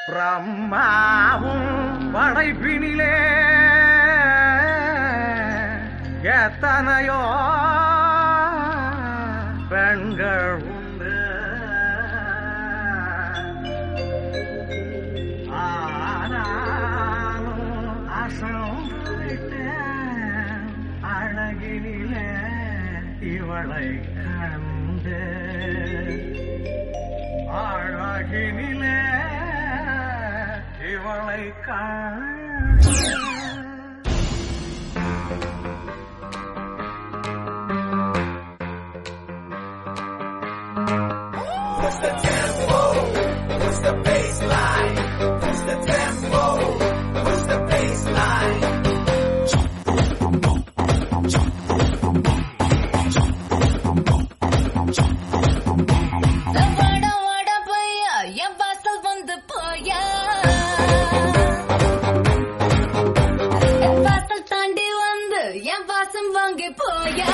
பிரம்மாவும் படைப்பினிலே எத்தனையோ பெண்கள் உண்டு ஆனாலும் அசம்பிட்டேன் அழகினிலே இவளை கண்டு அழகினிலே இவளை கண்டு வாடா வாடா பையா என் வாசல் வந்து போயா என் வாசல் தாண்டி வந்து என் வாசம் வாங்கி போயா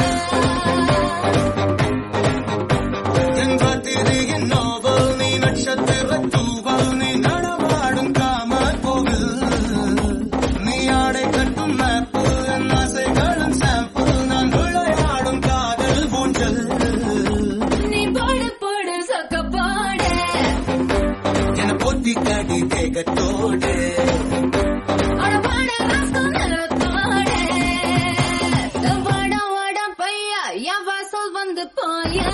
தென்றாத்திரியின் நாவல் நீ நட்சத்திர தூவல் நீ நடமாடும் காம கோவில் நீ ஆடை கட்டும் மேப்பு என் ஆசைகளும் சாம்பிள் நான் விளையாடும் காதல் ஊஞ்சல் நீ போடு போடு சொக்க போடு என போத்தி கடி தேகத்தோடு அட வாடா ராஸ்கோ நிலத்தோடு வாடா வாடா பையா என் வாசல் வந்து போயா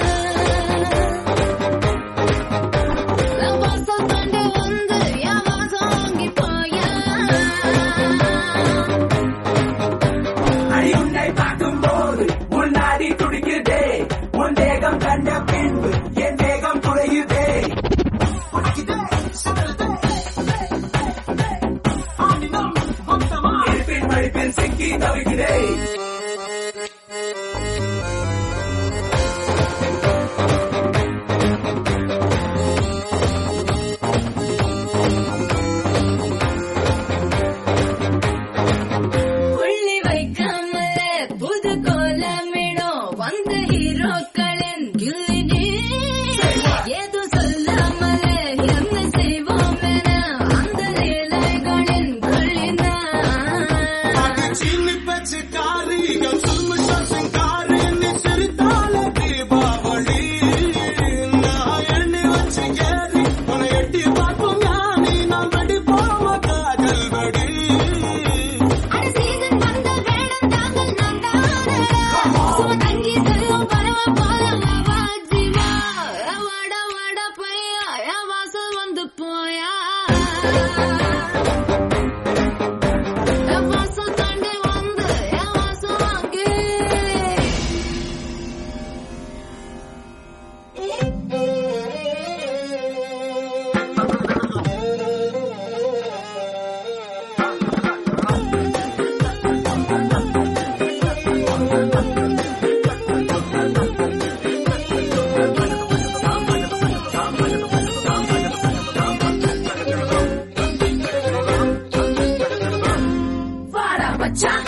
என் வாசல் தாண்டி வந்து என் வாசம் வாங்கி போயா அடி உன்னை பார்க்கும்போது முன்னாடி துடிக்குதே உன் தேகம் கண்ட பின்பு என் தேகம் குறையுதே இருப்பின் மடிப்பில் சிக்கி தவிக்கிறேன் புள்ளி வைக்காமலே புது கோலமிடும் வந்த ஹீரோக்களின் கில்லிடி ஏதோ சொல்லாமலே என்ன செய்வோம் என அந்த லீலைகளின் கொள்ளினான் சீனி பச்சை காரி என் சும்மு சசிங்காரி நீ சிரித்தால தீபாவளி நான் எண்ணி வச்சு ஏறி உன்னை எட்டி பார்ப்போம் ஞானி நான் வெடி போவ காதல் வெடி அட சீசன் வந்த வேடம் தாங்கள் நந்தாரடா சும தங்கி செல்லும் பறவை போல வாஜிமா வாடா வாடா பையா என் வாசல் வந்து போயா என் வாசல் தாண்டி வந்து என் வாசல் வாங்கி வாடா மச்சான்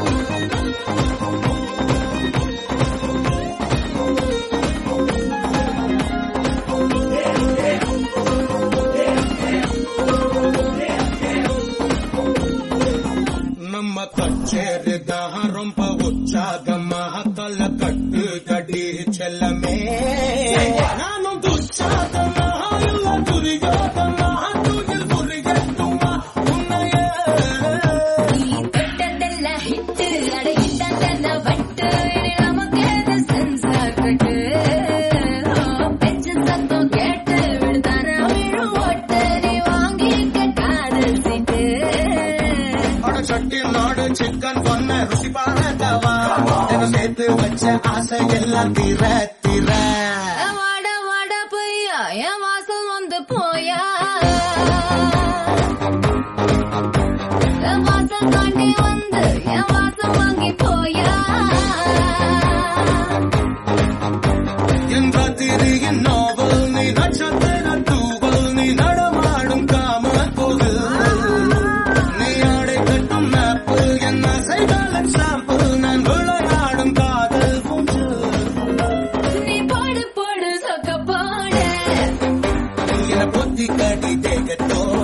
நம்ம கச்சேரி தான் ரொம்ப உற்சாகமாக தல கட்டு கடி செல்லமே நானும் துச்சாதமாக இல்ல துரியோதமாக துயில் புரியட்டுமா உன்னையே நீ தொட்டதெல்லாம் ஹிட்டு அட இட்டாந்தன வட்டு இனி நமக்கேது சென்சார் கட்டு ஓ, பெஞ்சு சத்தம் கேட்டு விடுதான விழும் ஓட்டு நீ வாங்கிக்க காதல் சீட்டு அட சட்டி நாடு சிக்கன் பொண்ண ருசி பாரதவா என சேர்த்து வச்ச ஆசை எல்லாம் தீர தீர வாட வாட பொய்யா என் வாசல் வந்து போயா என் வாசல் தாண்டி வந்து என் வாசல் வாங்கி போயா என் ராத்திரியின் நாவல் நீ நட்சத்திர தூவல் நீ நடமாடும் காம கோவில் நீ ஆடை கட்டும் மேப்பு என் ஆசைகளின் சாம்பிள் நான் விளையாடும் காதல் ஊஞ்சல் நீ போடு போடு சொக்க போடு என பொத்தி அந்திக்கடி தேகத்தோ